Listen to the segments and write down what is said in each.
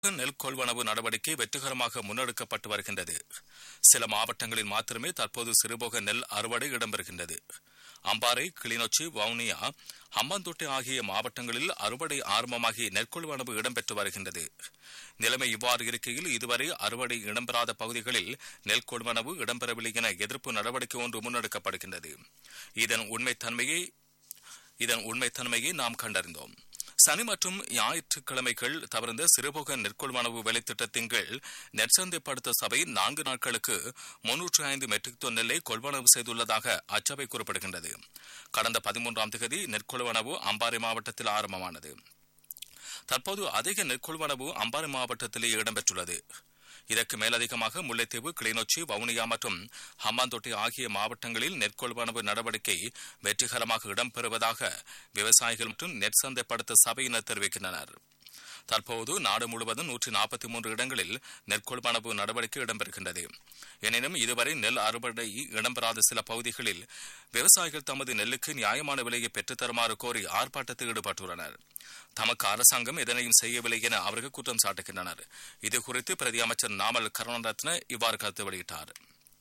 நெல் கொள்வனவு நடவடிக்கை வெற்றிகரமாக முன்னெடுக்கப்பட்டு வருகின்றது சில மாவட்டங்களில் மாத்திரமே தற்போது சிறுபோக நெல் அறுவடை இடம்பெறுகின்றது அம்பாறை கிளிநொச்சி வவுனியா ஹம்பாந்தோட்டை ஆகிய மாவட்டங்களில் அறுவடை ஆரம்பமாகி நெற்கொள்வனவு இடம்பெற்று வருகின்றது நிலைமை இவ்வாறு இருக்கையில் இதுவரை அறுவடை இடம்பெறாத பகுதிகளில் நெல் கொள்வனவு இடம்பெறவில்லை என எதிர்ப்பு நடவடிக்கை ஒன்று முன்னெடுக்கப்படுகின்றது இதன் உண்மைத்தன்மையை இதன் உண்மைத்தன்மையை நாம் கண்டறிந்தோம் சனி மற்றும் ஞாயிற்றுக்கிழமைகள் தவிர்ந்த சிறுபோக நெற்கொள்வனவு வேலைத்திட்டத்தின் கீழ் நெற்சந்தைப்படுத்த சபை நான்கு நாட்களுக்கு முன்னூற்று ஐந்து மெட்ரிக் டன் நெல்லை கொள்வனவு செய்துள்ளதாக அச்சபை குறிப்பிடுகின்றது கடந்த பதிமூன்றாம் தேதி நெற்கொள்வனவு அம்பாறை மாவட்டத்தில் ஆரம்பமானது தற்போது அதிக நெற்கொள்வனவு அம்பாறை மாவட்டத்திலே இடம்பெற்றுள்ளது இதற்கு மேலதிகமாக முல்லைத்தீவு கிளிநொச்சி வவுனியா மற்றும் ஹம்பாந்தோட்டை ஆகிய மாவட்டங்களில் நெற்கொள்வனவு நடவடிக்கை வெற்றிகரமாக இடம்பெறுவதாக விவசாயிகள் மற்றும் நெற்சந்தைப்படுத்த சபையினர் தெரிவிக்கின்றனர் தற்போது நாடு முழுவதும் நூற்றி நாற்பத்தி மூன்று இடங்களில் நெற்கொள்வனவு நடவடிக்கை இடம்பெறுகின்றது எனினும் இதுவரை நெல் அறுவடை இடம்பெறாத சில பகுதிகளில் விவசாயிகள் தமது நெல்லுக்கு நியாயமான விலையை பெற்றுத் தருமாறு கோரி ஆர்ப்பாட்டத்தில் ஈடுபட்டுள்ளனர் தமக்கு அரசாங்கம் எதனையும் செய்யவில்லை என அவர்கள் குற்றம் சாட்டுகின்றனர் இது குறித்து பிரதி அமைச்சர் நாமல் கருணாரத்ன இவ்வாறு கருத்து வெளியிட்டார்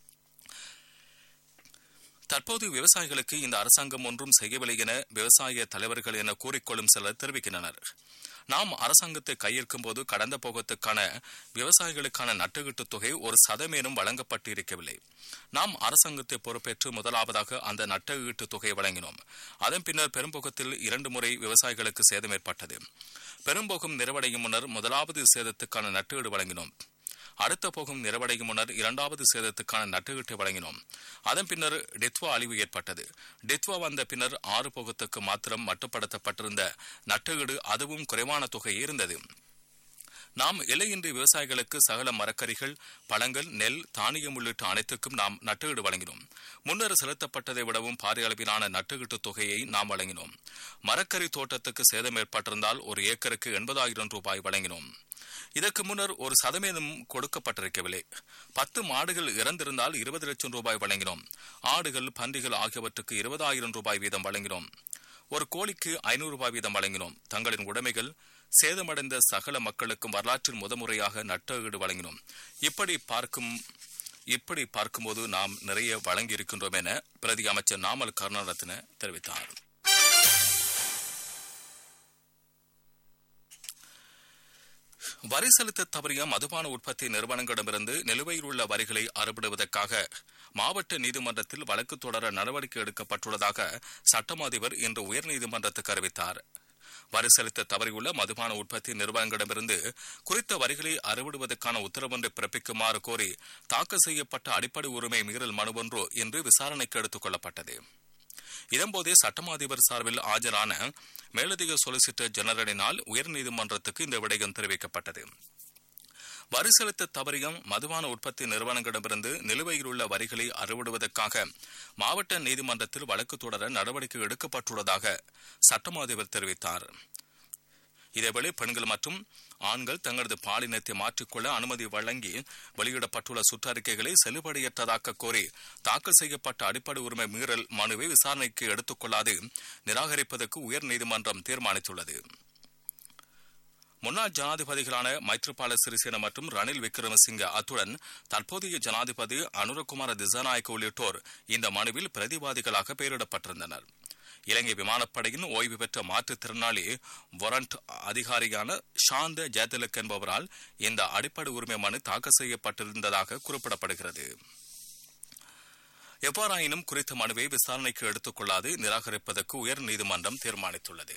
தற்போது விவசாயிகளுக்கு இந்த அரசாங்கம் ஒன்றும் செய்யவில்லை என விவசாய தலைவர்கள் என கூறிக்கொள்ளும் சிலர் தெரிவிக்கின்றனர் நாம் அரசாங்கத்தை கையேற்கும் போது கடந்த போகத்துக்கான விவசாயிகளுக்கான நட்டுகிட்டு தொகை ஒரு சதமேனும் வழங்கப்பட்டு இருக்கவில்லை நாம் அரசாங்கத்தை பொறுப்பேற்று முதலாவதாக அந்த நட்டஈட்டு தொகையை வழங்கினோம் அதன் பின்னர் பெரும்போகத்தில் இரண்டு முறை விவசாயிகளுக்கு சேதம் ஏற்பட்டது பெரும்போகம் நிறைவடையும் முன்னர் முதலாவது சேதத்துக்கான நட்டுஈடு வழங்கினோம் அடுத்த போகும் நிறைவடையும் முன்னர் இரண்டாவது சேதத்துக்கான நட்டுகீட்டை வழங்கினோம் அதன் பின்னர் டித்வா அழிவு ஏற்பட்டது டித்வா வந்த பின்னர் ஆறு போகத்துக்கு மாத்திரம் மட்டுப்படுத்தப்பட்டிருந்த நட்டுகீடு அதுவும் குறைவான தொகை இருந்தது நாம் இலையின்றி விவசாயிகளுக்கு சகல மரக்கறிகள் பழங்கள் நெல் தானியம் உள்ளிட்ட அனைத்துக்கும் நாம் நட்டுகீடு வழங்கினோம் முன்னர் செலுத்தப்பட்டதை விடவும் பாரிய அளவிலான நட்டுகீட்டு தொகையை நாம் வழங்கினோம் மரக்கறி தோட்டத்துக்கு சேதம் ஏற்பட்டிருந்தால் ஒரு ஏக்கருக்கு எண்பதாயிரம் ரூபாய் வழங்கினோம் இதற்கு முன்னர் ஒரு சதவீதம் கொடுக்கப்பட்டிருக்கவில்லை பத்து மாடுகள் இறந்திருந்தால் இருபது லட்சம் ரூபாய் வழங்கினோம் ஆடுகள் பன்றிகள் ஆகியவற்றுக்கு இருபதாயிரம் ரூபாய் வீதம் வழங்கினோம் ஒரு கோழிக்கு ஐநூறு ரூபாய் வீதம் வழங்கினோம் தங்களின் உடைமைகள் சேதமடைந்த சகல மக்களுக்கும் வரலாற்றில் முதமுறையாக நட்டஈடு வழங்கினோம் இப்படி பார்க்கும் இப்படி பார்க்கும்போது நாம் நிறைய வழங்கியிருக்கின்றோம் என பிரதி அமைச்சர் நாமல் கருணாரத்ன தெரிவித்தார் வரி செலுத்த தவறிய மதுபான உற்பத்தி நிறுவனங்களிடமிருந்து நிலுவையில் உள்ள வரிகளை அறுபடுவதற்காக மாவட்ட நீதிமன்றத்தில் வழக்கு தொடர நடவடிக்கை எடுக்கப்பட்டுள்ளதாக சட்டம் அதிபர் இன்று உயர்நீதிமன்றத்துக்கு அறிவித்தார் வரி செலுத்த தவறியுள்ள மதுபான உற்பத்தி நிறுவனங்களிடமிருந்து குறித்த வரிகளை அறுவிடுவதற்கான உத்தரவொன்றை பிறப்பிக்குமாறு கோரி தாக்கல் செய்யப்பட்ட அடிப்படை உரிமை மீறல் மனு ஒன்று இன்று விசாரணைக்கு எடுத்துக் கொள்ளப்பட்டது இதன்போதே சட்டமா அதிபர் சார்பில் ஆஜரான மேலதிக சொலிசிட்டர் ஜெனரலினால் உயர்நீதிமன்றத்துக்கு இந்த விடயம் தெரிவிக்கப்பட்டது வரி செலுத்த தவறியும் மதுபான உற்பத்தி நிறுவனங்களிடமிருந்து நிலுவையில் உள்ள வரிகளை அறுவிடுவதற்காக மாவட்ட நீதிமன்றத்தில் வழக்கு தொடர நடவடிக்கை எடுக்கப்பட்டுள்ளதாக சட்டமா அதிபர் தெரிவித்தார் இதேவேளை பெண்கள் மற்றும் ஆண்கள் தங்களது பாலினத்தை மாற்றிக்கொள்ள அனுமதி வழங்கி வெளியிடப்பட்டுள்ள சுற்றறிக்கைகளை செல்லுபடியற்றதாக்க கோரி தாக்கல் செய்யப்பட்ட அடிப்படை உரிமை மீறல் மனுவை விசாரணைக்கு எடுத்துக் கொள்ளாது நிராகரிப்பதற்கு உயர்நீதிமன்றம் தீர்மானித்துள்ளது முன்னாள் ஜனாதிபதிகளான மைத்ரிபால சிறிசேன மற்றும் ரணில் விக்ரமசிங்க அத்துடன் தற்போதைய ஜனாதிபதி அனுரகுமார திசாநாயக்க உள்ளிட்டோர் இந்த மனுவில் பிரதிவாதிகளாக பெயரிடப்பட்டிருந்தனர் இலங்கை விமானப்படையின் ஓய்வு பெற்ற மாற்றுத்திறனாளி வாரண்ட் அதிகாரியான ஷாந்த ஜெயதிலக் என்பவரால் இந்த அடிப்படை உரிமை மனு தாக்கல் செய்யப்பட்டிருந்ததாக குறிப்பிடப்படுகிறது எவ்வாறாயினும் குறித்த மனுவை விசாரணைக்கு எடுத்துக் கொள்ளாது நிராகரிப்பதற்கு உயர் நீதிமன்றம் தீர்மானித்துள்ளது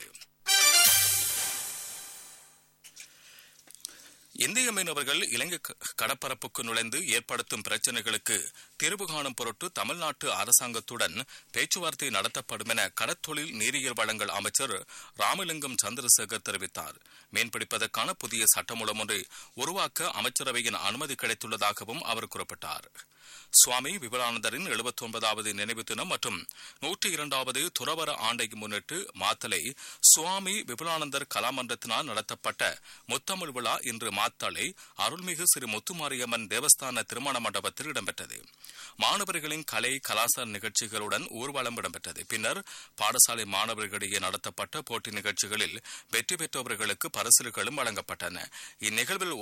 இந்திய மீனவர்கள் இலங்கை கடற்பரப்புக்கு நுழைந்து ஏற்படுத்தும் பிரச்சினைகளுக்கு தீர்வு காணும் பொருட்டு தமிழ்நாட்டு அரசாங்கத்துடன் பேச்சுவார்த்தை நடத்தப்படும் என கடற்தொழில் நீரியல் வளங்கள் அமைச்சர் ராமலிங்கம் சந்திரசேகர் தெரிவித்தார் மீன்பிடிப்பதற்கான புதிய சட்டமூலம் ஒன்றை உருவாக்க அமைச்சரவையின் அனுமதி கிடைத்துள்ளதாகவும் அவர் குறிப்பிட்டார் சுவாமி விபலானந்தரின் எழுபத்தி ஒன்பதாவது நினைவு தினம் மற்றும் நூற்றி இரண்டாவது துறவர ஆண்டை முன்னிட்டு மாத்தலை சுவாமி விபுலானந்தர் கலாமன்றத்தினால் நடத்தப்பட்ட முத்தமிழ் விழா இன்று மாத்தளை அருள்மிகு ஸ்ரீ முத்துமாரியம்மன் தேவஸ்தான திருமண மண்டபத்தில் இடம்பெற்றது மாணவர்களின் கலை கலாசார நிகழ்ச்சிகளுடன் ஊர்வலம் இடம்பெற்றது பின்னர் பாடசாலை மாணவர்களிடையே நடத்தப்பட்ட போட்டி நிகழ்ச்சிகளில் வெற்றி பெற்றவர்களுக்கு பரிசுகளும் வழங்கப்பட்டன இந்நிகழ்வில்